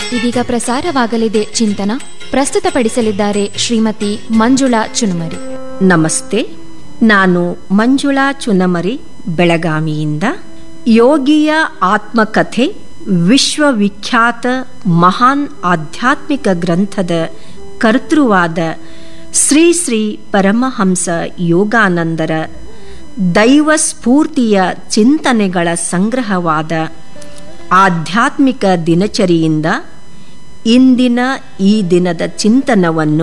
ಇದೀಗ ಪ್ರಸಾರವಾಗಲಿದೆ ಚಿಂತನ ಪ್ರಸ್ತುತಪಡಿಸಲಿದ್ದಾರೆ ಶ್ರೀಮತಿ ಮಂಜುಳಾ ಚುನುಮರಿ ನಮಸ್ತೆ ನಾನು ಮಂಜುಳಾ ಚುನಮರಿ ಬೆಳಗಾವಿಯಿಂದ ಯೋಗಿಯ ಆತ್ಮಕಥೆ ವಿಶ್ವವಿಖ್ಯಾತ ಮಹಾನ್ ಆಧ್ಯಾತ್ಮಿಕ ಗ್ರಂಥದ ಕರ್ತೃವಾದ ಶ್ರೀ ಶ್ರೀ ಪರಮಹಂಸ ಯೋಗಾನಂದರ ದೈವ ಸ್ಫೂರ್ತಿಯ ಚಿಂತನೆಗಳ ಸಂಗ್ರಹವಾದ ಆಧ್ಯಾತ್ಮಿಕ ದಿನಚರಿಯಿಂದ ಇಂದಿನ ಈ ದಿನದ ಚಿಂತನವನ್ನು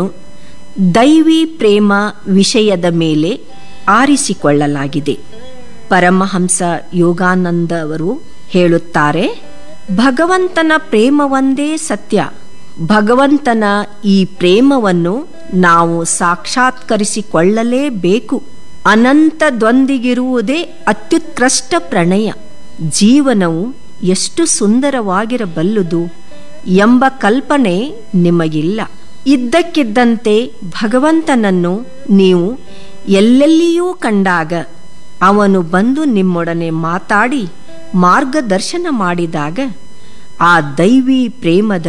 ದೈವಿ ಪ್ರೇಮ ವಿಷಯದ ಮೇಲೆ ಆರಿಸಿಕೊಳ್ಳಲಾಗಿದೆ ಪರಮಹಂಸ ಯೋಗಾನಂದ ಅವರು ಹೇಳುತ್ತಾರೆ ಭಗವಂತನ ಪ್ರೇಮವೊಂದೇ ಸತ್ಯ ಭಗವಂತನ ಈ ಪ್ರೇಮವನ್ನು ನಾವು ಸಾಕ್ಷಾತ್ಕರಿಸಿಕೊಳ್ಳಲೇಬೇಕು ಅನಂತದೊಂದಿಗಿರುವುದೇ ಅತ್ಯುತ್ಕೃಷ್ಟ ಪ್ರಣಯ ಜೀವನವು ಎಷ್ಟು ಸುಂದರವಾಗಿರಬಲ್ಲುದು ಎಂಬ ಕಲ್ಪನೆ ನಿಮಗಿಲ್ಲ ಇದ್ದಕ್ಕಿದ್ದಂತೆ ಭಗವಂತನನ್ನು ನೀವು ಎಲ್ಲೆಲ್ಲಿಯೂ ಕಂಡಾಗ ಅವನು ಬಂದು ನಿಮ್ಮೊಡನೆ ಮಾತಾಡಿ ಮಾರ್ಗದರ್ಶನ ಮಾಡಿದಾಗ ಆ ದೈವಿ ಪ್ರೇಮದ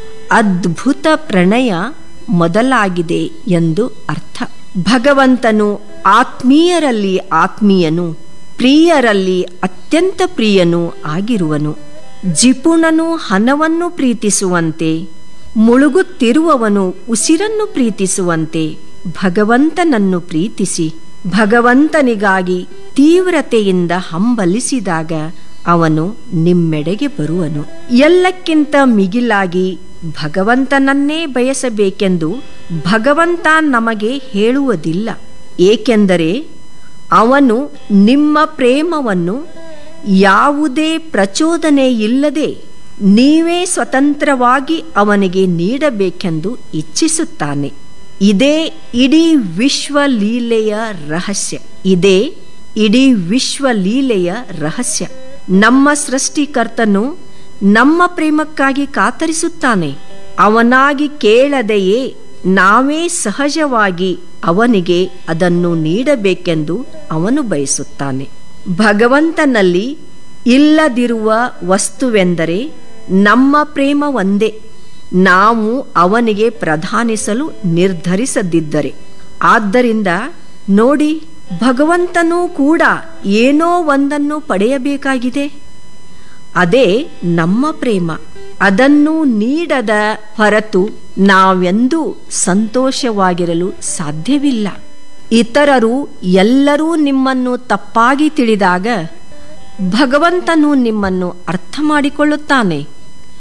ಅದ್ಭುತ ಪ್ರಣಯ ಮೊದಲಾಗಿದೆ ಎಂದು ಅರ್ಥ ಭಗವಂತನು ಆತ್ಮೀಯರಲ್ಲಿ ಆತ್ಮೀಯನು ಪ್ರಿಯರಲ್ಲಿ ಅತ್ಯಂತ ಪ್ರಿಯನೂ ಆಗಿರುವನು ಜಿಪುಣನು ಹಣವನ್ನು ಪ್ರೀತಿಸುವಂತೆ ಮುಳುಗುತ್ತಿರುವವನು ಉಸಿರನ್ನು ಪ್ರೀತಿಸುವಂತೆ ಭಗವಂತನನ್ನು ಪ್ರೀತಿಸಿ ಭಗವಂತನಿಗಾಗಿ ತೀವ್ರತೆಯಿಂದ ಹಂಬಲಿಸಿದಾಗ ಅವನು ನಿಮ್ಮೆಡೆಗೆ ಬರುವನು ಎಲ್ಲಕ್ಕಿಂತ ಮಿಗಿಲಾಗಿ ಭಗವಂತನನ್ನೇ ಬಯಸಬೇಕೆಂದು ಭಗವಂತ ನಮಗೆ ಹೇಳುವುದಿಲ್ಲ ಏಕೆಂದರೆ ಅವನು ನಿಮ್ಮ ಪ್ರೇಮವನ್ನು ಯಾವುದೇ ಪ್ರಚೋದನೆ ಇಲ್ಲದೆ ನೀವೇ ಸ್ವತಂತ್ರವಾಗಿ ಅವನಿಗೆ ನೀಡಬೇಕೆಂದು ಇಚ್ಛಿಸುತ್ತಾನೆ ಇದೇ ಇಡೀ ವಿಶ್ವ ಲೀಲೆಯ ರಹಸ್ಯ ಇದೇ ಇಡೀ ವಿಶ್ವ ಲೀಲೆಯ ರಹಸ್ಯ ನಮ್ಮ ಸೃಷ್ಟಿಕರ್ತನು ನಮ್ಮ ಪ್ರೇಮಕ್ಕಾಗಿ ಕಾತರಿಸುತ್ತಾನೆ ಅವನಾಗಿ ಕೇಳದೆಯೇ ನಾವೇ ಸಹಜವಾಗಿ ಅವನಿಗೆ ಅದನ್ನು ನೀಡಬೇಕೆಂದು ಅವನು ಬಯಸುತ್ತಾನೆ ಭಗವಂತನಲ್ಲಿ ಇಲ್ಲದಿರುವ ವಸ್ತುವೆಂದರೆ ನಮ್ಮ ಪ್ರೇಮ ಒಂದೇ ನಾವು ಅವನಿಗೆ ಪ್ರಧಾನಿಸಲು ನಿರ್ಧರಿಸದಿದ್ದರೆ ಆದ್ದರಿಂದ ನೋಡಿ ಭಗವಂತನೂ ಕೂಡ ಏನೋ ಒಂದನ್ನು ಪಡೆಯಬೇಕಾಗಿದೆ ಅದೇ ನಮ್ಮ ಪ್ರೇಮ ಅದನ್ನು ನೀಡದ ಹೊರತು ನಾವೆಂದೂ ಸಂತೋಷವಾಗಿರಲು ಸಾಧ್ಯವಿಲ್ಲ ಇತರರು ಎಲ್ಲರೂ ನಿಮ್ಮನ್ನು ತಪ್ಪಾಗಿ ತಿಳಿದಾಗ ಭಗವಂತನು ನಿಮ್ಮನ್ನು ಅರ್ಥ ಮಾಡಿಕೊಳ್ಳುತ್ತಾನೆ